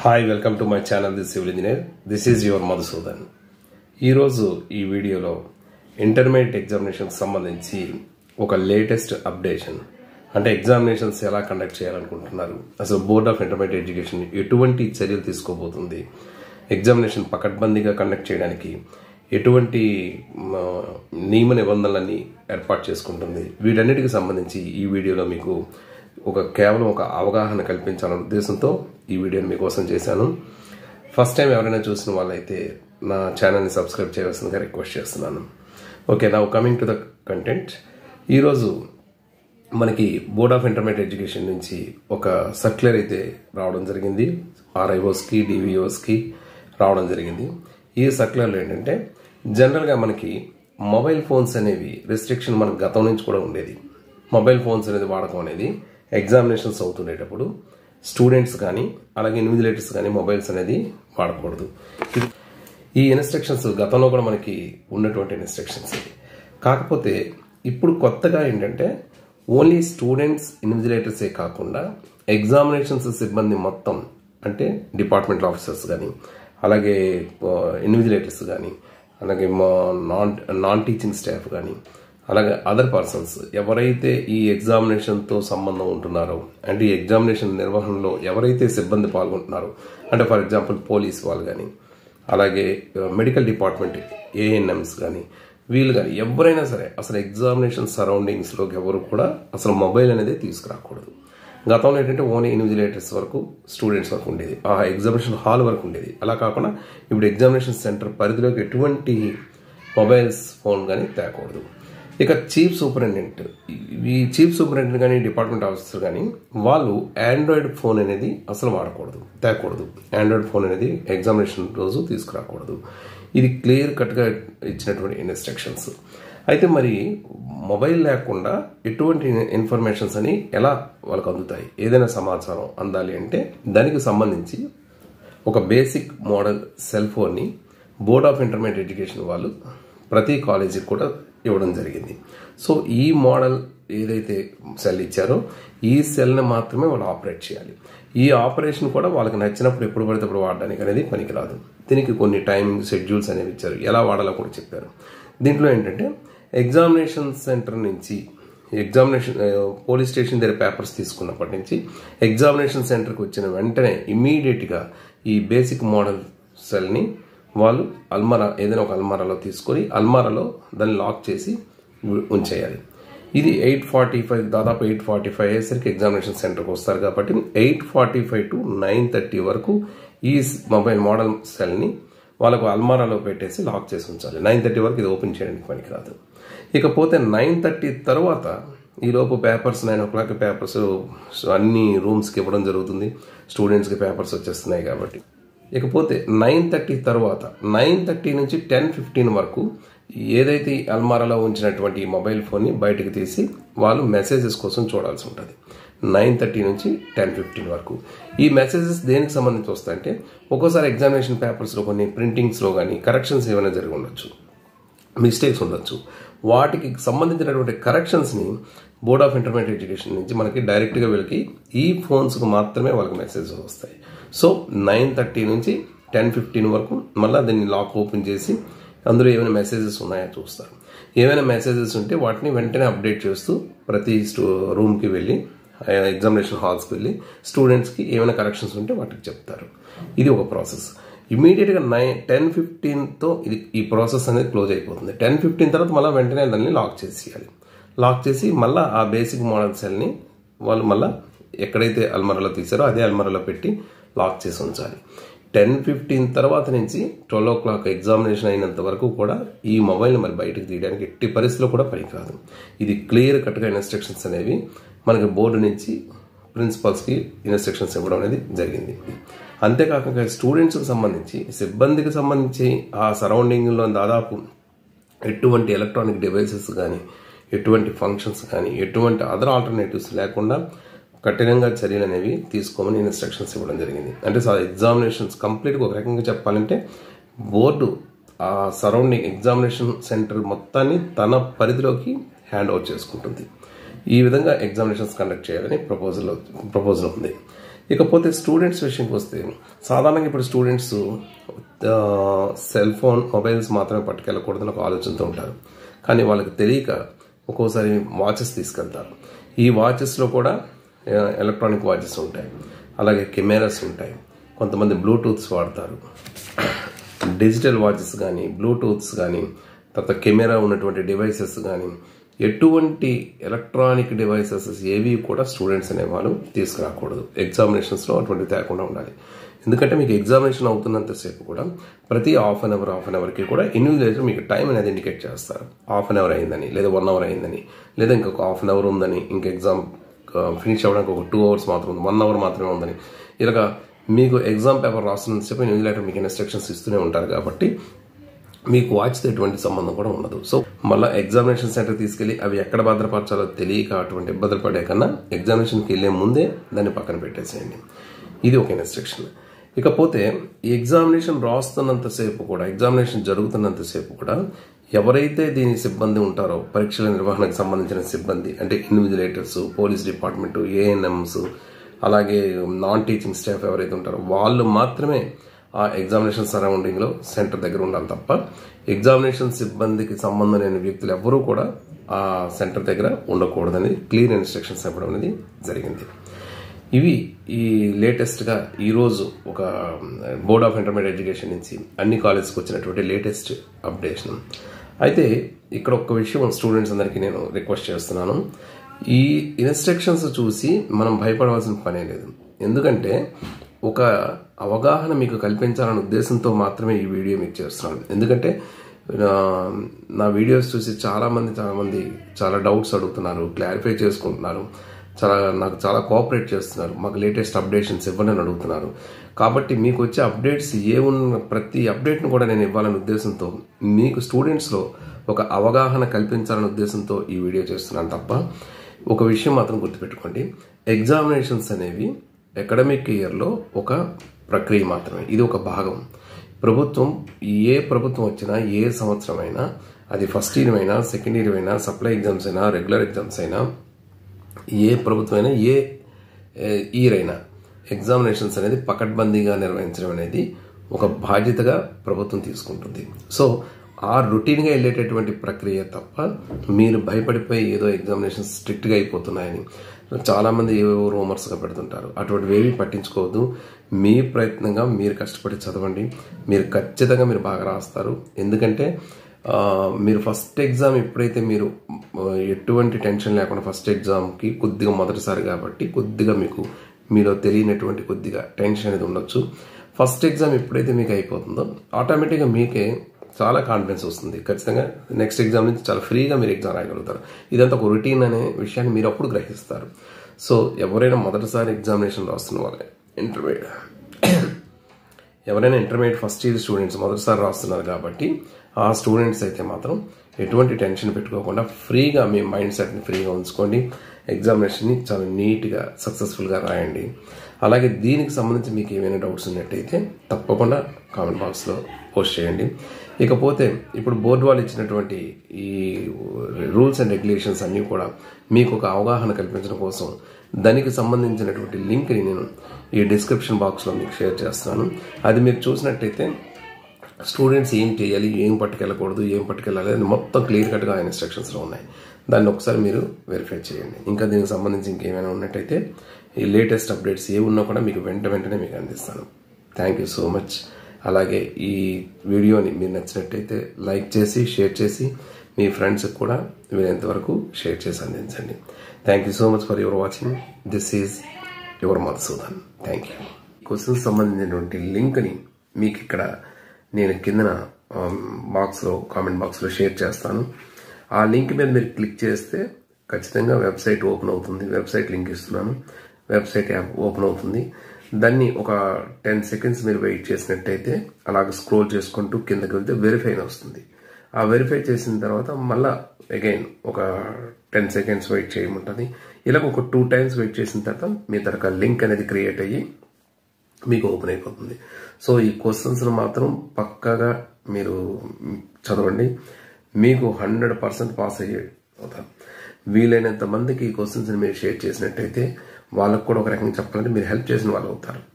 hi welcome to my channel the civil engineer this is your Madhusudan ఈరోజు ఈ వీడియోలో intermediate ఎగ్జామినేషన్కి సంబంధించి ఒక లేటెస్ట్ అప్డేషన్ అంటే ఎగ్జామినేషన్స్ ఎలా కండక్ట్ చేయాలనుకుంటున్నారు అసలు బోర్డ్ ఆఫ్ ఇంటర్మీడియట్ ఎడ్యుకేషన్ ఎటువంటి చర్యలు తీసుకోబోతుంది ఎగ్జామినేషన్ పకడ్బందీగా కండక్ట్ చేయడానికి ఎటువంటి మ, నియమ నిబంధనలన్నీ ఏర్పాటు చేసుకుంటుంది వీటన్నిటికి సంబంధించి ఈ వీడియోలో మీకు ఒక కేవలం ఒక అవగాహన కల్పించాలనే ఉద్దేశంతో ఈ వీడియోని మీకోసం చేశాను ఫస్ట్ టైం ఎవరైనా చూసిన వాళ్ళైతే నా ఛానల్ని సబ్స్క్రైబ్ చేయవలసిందిగా రిక్వెస్ట్ చేస్తున్నాను ఓకే నా కమింగ్ టు ద కంటెంట్ ఈరోజు మనకి బోర్డ్ ఆఫ్ ఇంటర్మీడియట్ ఎడ్యుకేషన్ నుంచి ఒక సర్క్యులర్ అయితే రావడం జరిగింది ఆర్ఐఓస్కి డివిఓస్కి రావడం జరిగింది ఈ సర్క్యులర్లో ఏంటంటే జనరల్గా మనకి మొబైల్ ఫోన్స్ అనేవి రెస్ట్రిక్షన్ మనకు గతం నుంచి కూడా ఉండేది మొబైల్ ఫోన్స్ అనేది వాడకం అనేది ఎగ్జామినేషన్స్ అవుతుండేటప్పుడు స్టూడెంట్స్ కానీ అలాగే ఇన్విజిలేటర్స్ కానీ మొబైల్స్ అనేది వాడకూడదు ఇది ఈ ఇన్స్ట్రక్షన్స్ గతంలో కూడా మనకి ఉన్నటువంటి ఇన్స్ట్రక్షన్స్ ఇవి కాకపోతే ఇప్పుడు కొత్తగా ఏంటంటే ఓన్లీ స్టూడెంట్స్ ఇన్విజిలేటర్సే కాకుండా ఎగ్జామినేషన్స్ సిబ్బంది మొత్తం అంటే డిపార్ట్మెంట్ ఆఫీసర్స్ కానీ అలాగే ఇన్విజిలేటర్స్ కానీ అలాగే మా నాన్ నాన్ టీచింగ్ స్టాఫ్ కానీ అలాగే అదర్ పర్సన్స్ ఎవరైతే ఈ ఎగ్జామినేషన్తో సంబంధం ఉంటున్నారో అంటే ఈ ఎగ్జామినేషన్ నిర్వహణలో ఎవరైతే సిబ్బంది పాల్గొంటున్నారో అంటే ఫర్ ఎగ్జాంపుల్ పోలీస్ వాళ్ళు కానీ అలాగే మెడికల్ డిపార్ట్మెంట్ ఏఎన్ఎంస్ కానీ వీళ్ళు కానీ ఎవరైనా సరే అసలు ఎగ్జామినేషన్ సరౌండింగ్స్లోకి ఎవరు కూడా అసలు మొబైల్ అనేది తీసుకురాకూడదు గతంలో ఏంటంటే ఓన్లీ ఇన్విజిలేటర్స్ వరకు స్టూడెంట్స్ వరకు ఉండేది ఆ ఎగ్జామినేషన్ హాల్ వరకు ఉండేది అలా కాకుండా ఇప్పుడు ఎగ్జామినేషన్ సెంటర్ పరిధిలోకి ఎటువంటి మొబైల్స్ ఫోన్ కానీ తేకూడదు ఇక చీఫ్ సూపరింటెండెంట్ ఈ చీఫ్ సూపరింటెండెంట్ కానీ డిపార్ట్మెంట్ ఆఫీసర్ కానీ వాళ్ళు ఆండ్రాయిడ్ ఫోన్ అనేది అసలు వాడకూడదు తేకూడదు ఆండ్రాయిడ్ ఫోన్ అనేది ఎగ్జామినేషన్ రోజు తీసుకురాకూడదు ఇది క్లియర్ కట్గా ఇచ్చినటువంటి ఇన్స్ట్రక్షన్స్ అయితే మరి మొబైల్ లేకుండా ఎటువంటి ఇన్ఫర్మేషన్స్ అని ఎలా వాళ్ళకు అందుతాయి ఏదైనా సమాచారం అందాలి అంటే దానికి సంబంధించి ఒక బేసిక్ మోడల్ సెల్ ఫోన్ని బోర్డ్ ఆఫ్ ఇంటర్మీడియట్ ఎడ్యుకేషన్ వాళ్ళు ప్రతి కాలేజీకి కూడా ఇవ్వడం జరిగింది సో ఈ మోడల్ ఏదైతే సెల్ ఇచ్చారో ఈ సెల్ని మాత్రమే వాళ్ళు ఆపరేట్ చేయాలి ఈ ఆపరేషన్ కూడా వాళ్ళకి నచ్చినప్పుడు ఎప్పుడు పడితే అప్పుడు వాడడానికి అనేది పనికిరాదు దీనికి కొన్ని టైమింగ్ షెడ్యూల్స్ అనేవి ఇచ్చారు ఎలా వాడాలో కూడా చెప్పారు దీంట్లో ఏంటంటే ఎగ్జామినేషన్ సెంటర్ నుంచి ఎగ్జామినేషన్ పోలీస్ స్టేషన్ దగ్గర పేపర్స్ తీసుకున్నప్పటి నుంచి ఎగ్జామినేషన్ సెంటర్కి వచ్చిన వెంటనే ఇమీడియట్గా ఈ బేసిక్ మోడల్ సెల్ని వాళ్ళు అల్మారా ఏదైనా ఒక అల్మారాలో తీసుకొని అల్మారాలో దాన్ని లాక్ చేసి ఉ- ఉంచేయాలి ఇది ఎయిట్ ఫార్టీ ఫైవ్ దాదాపు ఎయిట్ ఫార్టీ ఫైవ్ అయ్యేసరికి ఎగ్జామినేషన్ సెంటర్కి వస్తారు కాబట్టి eight forty five to nine thirty వరకు ఈ మొబైల్ మోడల్ సెల్ని వాళ్ళకు అల్మారాలో పెట్టేసి లాక్ చేసి ఉంచాలి నైన్ థర్టీ వరకు ఇది ఓపెన్ చేయడానికి పనికిరాదు ఇకపోతే నైన్ థర్టీ తర్వాత ఈలోపు papers nine o'clock papers అన్ని రూమ్స్కి ఇవ్వడం జరుగుతుంది స్టూడెంట్స్కి పేపర్స్ వచ్చేస్తున్నాయి కాబట్టి ఇకపోతే నైన్ థర్టీ తర్వాత నైన్ థర్టీ నుంచి టెన్ ఫిఫ్టీన్ వరకు ఏదైతే ఈ అల్మారాలో ఉంచినటువంటి ఈ మొబైల్ ఫోన్ని బయటకు తీసి వాళ్ళు మెసేజెస్ కోసం చూడాల్సి ఉంటుంది నైన్ థర్టీ నుంచి టెన్ ఫిఫ్టీన్ వరకు ఈ మెసేజెస్ దేనికి సంబంధించి వస్తాయంటే ఒక్కోసారి ఎగ్జామినేషన్ పేపర్స్లో కొన్ని ప్రింటింగ్స్లో కానీ కరెక్షన్స్ ఏమైనా జరిగి ఉండొచ్చు మిస్టేక్స్ ఉండొచ్చు వాటికి సంబంధించినటువంటి కరెక్షన్స్ని బోర్డ్ ఆఫ్ ఇంటర్మీడియట్ ఎడ్యుకేషన్ నుంచి మనకి డైరెక్ట్గా వీళ్ళకి ఈ ఫోన్స్కి మాత్రమే వాళ్ళకి మెసేజెస్ వస్తాయి సో నైన్ థర్టీ నుంచి టెన్ ఫిఫ్టీన్ వరకు మళ్ళీ దీన్ని లాక్ ఓపెన్ చేసి అందులో ఏమైనా మెసేజెస్ ఉన్నాయో చూస్తారు ఏమైనా మెసేజెస్ ఉంటే వాటిని వెంటనే అప్డేట్ చేస్తూ ప్రతి స్టూ రూమ్కి వెళ్ళి ఎగ్జామినేషన్ హాల్స్కి వెళ్ళి స్టూడెంట్స్కి ఏమైనా కరెక్షన్స్ ఉంటే వాటికి చెప్తారు ఇది ఒక ప్రాసెస్ ఇమీడియట్గా నైన్ టెన్ ఫిఫ్టీన్తో ఇది ఈ ప్రాసెస్ అనేది క్లోజ్ అయిపోతుంది టెన్ ఫిఫ్టీన్ తర్వాత మళ్ళీ వెంటనే దాన్ని లాక్ చేసేయాలి లాక్ చేసి మళ్ళీ ఆ బేసిక్ మోడల్ సెల్ని వాళ్ళు మళ్ళీ ఎక్కడైతే అల్మరాలో తీసారో అదే అల్మరాలో పెట్టి లాక్ చేసి ఉంచాలి టెన్ ఫిఫ్టీన్ తర్వాత నుంచి ట్వెల్వ్ ఓ క్లాక్ ఎగ్జామినేషన్ అయినంత వరకు కూడా ఈ మొబైల్ని మరి బయటకు తీయడానికి ఎట్టి పరిస్థితిలో కూడా పనికిరాదు ఇది క్లియర్ కట్గా ఇన్స్ట్రక్షన్స్ అనేవి మనకి బోర్డు నుంచి ప్రిన్సిపల్స్కి ఇన్స్ట్రక్షన్స్ ఇవ్వడం అనేది జరిగింది అంతేకాకుండా స్టూడెంట్స్కి సంబంధించి సిబ్బందికి సంబంధించి ఆ సరౌండింగ్లో దాదాపు ఎటువంటి ఎలక్ట్రానిక్ డివైసెస్ కానీ ఎటువంటి ఫంక్షన్స్ కానీ ఎటువంటి అదర్ ఆల్టర్నేటివ్స్ లేకుండా కఠినంగా చర్యలు అనేవి తీసుకోమని ఇన్స్ట్రక్షన్స్ ఇవ్వడం జరిగింది అంటే ఎగ్జామినేషన్స్ కంప్లీట్గా ఒక రకంగా చెప్పాలంటే బోర్డు ఆ సరౌండింగ్ ఎగ్జామినేషన్ సెంటర్ మొత్తాన్ని తన పరిధిలోకి హ్యాండ్ ఓవర్ చేసుకుంటుంది ఈ విధంగా ఎగ్జామినేషన్స్ కండక్ట్ చేయాలని ప్రపోజల్ ప్రపోజల్ ఉంది ఇకపోతే స్టూడెంట్స్ విషయంకి వస్తే సాధారణంగా ఇప్పుడు స్టూడెంట్స్ సెల్ ఫోన్ మొబైల్స్ మాత్రమే పట్టుకెళ్ళకూడదని ఒక ఆలోచనతో ఉంటారు కానీ వాళ్ళకి తెలియక ఒక్కోసారి వాచెస్ తీసుకెళ్తారు ఈ వాచెస్లో కూడా ఎలక్ట్రానిక్ వాచెస్ ఉంటాయి అలాగే కెమెరాస్ ఉంటాయి కొంతమంది బ్లూటూత్స్ వాడతారు డిజిటల్ వాచెస్ కానీ బ్లూటూత్స్ కానీ తర్వాత కెమెరా ఉన్నటువంటి డివైసెస్ కానీ ఎటువంటి ఎలక్ట్రానిక్ డివైసెస్ ఏవి కూడా స్టూడెంట్స్ అనేవాళ్ళు తీసుకురాకూడదు ఎగ్జామినేషన్స్లో అటువంటి తేకుండా ఉండాలి ఎందుకంటే మీకు ఎగ్జామినేషన్ అవుతున్నంతసేపు కూడా ప్రతి half an hour half an అవర్కి కూడా ఇన్విజిలేటర్ మీకు టైం అనేది ఇండికేట్ చేస్తారు హాఫ్ అన్ అవర్ అయిందని లేదా వన్ అవర్ అయిందని లేదా ఇంకొక హాఫ్ అన్ అవర్ ఉందని ఇంక ఎగ్జామ్ ఫినిష్ అవ్వడానికి ఒక టూ అవర్స్ మాత్రం ఉంది వన్ అవర్ మాత్రమే ఉందని ఇలాగా మీకు ఎగ్జామ్ పేపర్ రాస్తున్నంతసేపు ఇన్విజిలేటర్ మీకు ఇన్స్ట్రక్షన్స్ ఇస్తూనే ఉంటారు కాబట్టి మీకు వాచ్తో ఎటువంటి సంబంధం కూడా ఉండదు సో మళ్ళీ ఎగ్జామినేషన్ సెంటర్ తీసుకెళ్లి అవి ఎక్కడ భద్రపరచాలో తెలియక అటువంటి ఇబ్బందులు పడే కన్నా ఎగ్జామినేషన్కి వెళ్లే ముందే దాన్ని పక్కన పెట్టేసేయండి ఇది ఒక ఇన్స్ట్రక్షన్ ఇకపోతే ఈ ఎగ్జామినేషన్ రాస్తున్నంతసేపు కూడా ఎగ్జామినేషన్ జరుగుతున్నంతసేపు కూడా ఎవరైతే దీని సిబ్బంది ఉంటారో పరీక్షల నిర్వహణకు సంబంధించిన సిబ్బంది అంటే ఇన్విజిలేటర్స్ పోలీస్ డిపార్ట్మెంట్ ఏఎన్ఎంస్ అలాగే నాన్ టీచింగ్ స్టాఫ్ ఎవరైతే ఉంటారో వాళ్ళు మాత్రమే ఆ ఎగ్జామినేషన్ సరౌండింగ్లో సెంటర్ దగ్గర ఉండాలి తప్ప ఎగ్జామినేషన్ సిబ్బందికి సంబంధం లేని వ్యక్తులు ఎవరూ కూడా ఆ సెంటర్ దగ్గర ఉండకూడదని క్లియర్ ఇన్స్ట్రక్షన్స్ ఇవ్వడం అనేది జరిగింది ఇవి ఈ లేటెస్ట్గా ఈరోజు ఒక బోర్డ్ ఆఫ్ ఇంటర్మీడియట్ ఎడ్యుకేషన్ నుంచి అన్ని కాలేజ్కి వచ్చినటువంటి లేటెస్ట్ అప్డేషన్ అయితే ఇక్కడ ఒక విషయం స్టూడెంట్స్ అందరికీ నేను రిక్వెస్ట్ చేస్తున్నాను ఈ ఇన్స్ట్రక్షన్స్ చూసి మనం భయపడవలసిన పనే లేదు ఎందుకంటే ఒక అవగాహన మీకు కల్పించాలనే ఉద్దేశంతో మాత్రమే ఈ వీడియో మీకు చేస్తున్నాను ఎందుకంటే నా వీడియోస్ చూసి చాలామంది చాలామంది చాలా డౌట్స్ అడుగుతున్నారు క్లారిఫై చేసుకుంటున్నారు చాలా నాకు చాలా కోఆపరేట్ చేస్తున్నారు మాకు లేటెస్ట్ అప్డేషన్స్ ఇవ్వనని అడుగుతున్నారు కాబట్టి మీకు వచ్చే అప్డేట్స్ ఏ ఉన్న ప్రతి అప్డేట్ను కూడా నేను ఇవ్వాలనే ఉద్దేశంతో మీకు స్టూడెంట్స్లో ఒక అవగాహన కల్పించాలనే ఉద్దేశంతో ఈ వీడియో చేస్తున్నాను తప్ప ఒక విషయం మాత్రం గుర్తుపెట్టుకోండి ఎగ్జామినేషన్స్ అనేవి అకాడమిక్ ఇయర్లో ఒక ప్రక్రియ మాత్రమే ఇది ఒక భాగం ప్రభుత్వం ఏ ప్రభుత్వం వచ్చినా ఏ సంవత్సరం అయినా అది ఫస్ట్ ఇయర్ అయినా సెకండ్ ఇయర్ అయినా సప్లై ఎగ్జామ్స్ అయినా రెగ్యులర్ ఎగ్జామ్స్ అయినా ఏ ప్రభుత్వం అయినా ఏ ఇయర్ అయినా ఎగ్జామినేషన్స్ అనేది పకడ్బందీగా నిర్వహించడం అనేది ఒక బాధ్యతగా ప్రభుత్వం తీసుకుంటుంది సో ఆ రొటీన్గా వెళ్ళేటటువంటి ప్రక్రియ తప్ప మీరు భయపడిపోయి ఏదో ఎగ్జామినేషన్ స్ట్రిక్ట్గా అయిపోతున్నాయని చాలామంది ఏవేవో రూమర్స్గా పెడుతుంటారు అటువంటివి ఏవి పట్టించుకోవద్దు మీ ప్రయత్నంగా మీరు కష్టపడి చదవండి మీరు ఖచ్చితంగా మీరు బాగా రాస్తారు ఎందుకంటే మీరు ఫస్ట్ ఎగ్జామ్ ఎప్పుడైతే మీరు ఎటువంటి టెన్షన్ లేకుండా ఫస్ట్ ఎగ్జామ్కి కొద్దిగా మొదటిసారి కాబట్టి కొద్దిగా మీకు మీలో తెలియనటువంటి కొద్దిగా టెన్షన్ అనేది ఉండొచ్చు ఫస్ట్ ఎగ్జామ్ ఎప్పుడైతే మీకు అయిపోతుందో ఆటోమేటిక్గా మీకే చాలా కాన్ఫిడెన్స్ వస్తుంది ఖచ్చితంగా నెక్స్ట్ ఎగ్జామ్ నుంచి చాలా ఫ్రీగా మీరు ఎగ్జామ్ రాయగలుగుతారు ఇదంతా ఒక రొటీన్ అనే విషయాన్ని మీరు అప్పుడు గ్రహిస్తారు సో ఎవరైనా మొదటిసారి ఎగ్జామినేషన్ రాస్తున్న వాళ్ళే ఇంటర్మీడియట్ ఎవరైనా ఇంటర్మీడియట్ ఫస్ట్ ఇయర్ స్టూడెంట్స్ మొదటిసారి రాస్తున్నారు కాబట్టి ఆ స్టూడెంట్స్ అయితే మాత్రం ఎటువంటి టెన్షన్ పెట్టుకోకుండా ఫ్రీగా మీ మైండ్ సెట్ని ఫ్రీగా ఉంచుకోండి ఎగ్జామినేషన్ని చాలా నీట్గా సక్సెస్ఫుల్గా రాయండి అలాగే దీనికి సంబంధించి మీకు ఏమైనా డౌట్స్ ఉన్నట్టయితే తప్పకుండా కామెంట్ బాక్స్లో పోస్ట్ చేయండి ఇకపోతే ఇప్పుడు బోర్డు వాళ్ళు ఇచ్చినటువంటి ఈ రూల్స్ అండ్ రెగ్యులేషన్స్ అన్నీ కూడా మీకు ఒక అవగాహన కల్పించడం కోసం దానికి సంబంధించినటువంటి లింక్ని నేను ఈ డిస్క్రిప్షన్ బాక్స్లో మీకు షేర్ చేస్తున్నాను అది మీరు చూసినట్టయితే స్టూడెంట్స్ ఏం చేయాలి ఏం పట్టుకెళ్ళకూడదు ఏం పట్టుకెళ్ళాలి అని మొత్తం క్లియర్ కట్గా ఇన్స్ట్రక్షన్స్లో ఉన్నాయి దాన్ని ఒకసారి మీరు వెరిఫై చేయండి ఇంకా దీనికి సంబంధించి ఇంకేమైనా ఉన్నట్టయితే ఈ లేటెస్ట్ అప్డేట్స్ ఏ ఉన్నా కూడా మీకు వెంట వెంటనే మీకు అందిస్తాను థ్యాంక్ యూ సో మచ్ అలాగే ఈ వీడియోని మీరు నచ్చినట్టయితే లైక్ చేసి షేర్ చేసి మీ ఫ్రెండ్స్కి కూడా వీలైనంత వరకు షేర్ చేసి అందించండి thank you so much for your watching this is your Madhusudan thank you questions సంబంధించినటువంటి లింక్ని మీకు ఇక్కడ నేను కిందన బాక్స్లో కామెంట్ బాక్స్లో షేర్ చేస్తాను ఆ లింక్ మీద మీరు క్లిక్ చేస్తే ఖచ్చితంగా వెబ్సైట్ ఓపెన్ అవుతుంది వెబ్సైట్ లింక్ ఇస్తున్నాను వెబ్సైట్ యాప్ ఓపెన్ అవుతుంది దాన్ని ఒక టెన్ సెకండ్స్ మీరు వెయిట్ చేసినట్టయితే అలాగ స్క్రోల్ చేసుకుంటూ కిందకి వెళ్తే వెరిఫై అని వస్తుంది ఆ వెరిఫై చేసిన తర్వాత మళ్ళా అగైన్ ఒక టెన్ సెకండ్స్ వెయిట్ చేయమంటుంది ఇలా ఒక టూ టైమ్స్ వెయిట్ చేసిన తర్వాత మీ తరక లింక్ అనేది క్రియేట్ అయ్యి మీకు ఓపెన్ అయిపోతుంది సో ఈ క్వశ్చన్స్ను మాత్రం పక్కాగా మీరు చదవండి మీకు హండ్రెడ్ పర్సెంట్ పాస్ అయ్యే అవుతారు వీలైనంత మందికి ఈ క్వశ్చన్స్ని మీరు షేర్ చేసినట్టయితే వాళ్ళకు కూడా ఒక రకంగా చెప్పాలంటే మీరు హెల్ప్ చేసిన వాళ్ళు అవుతారు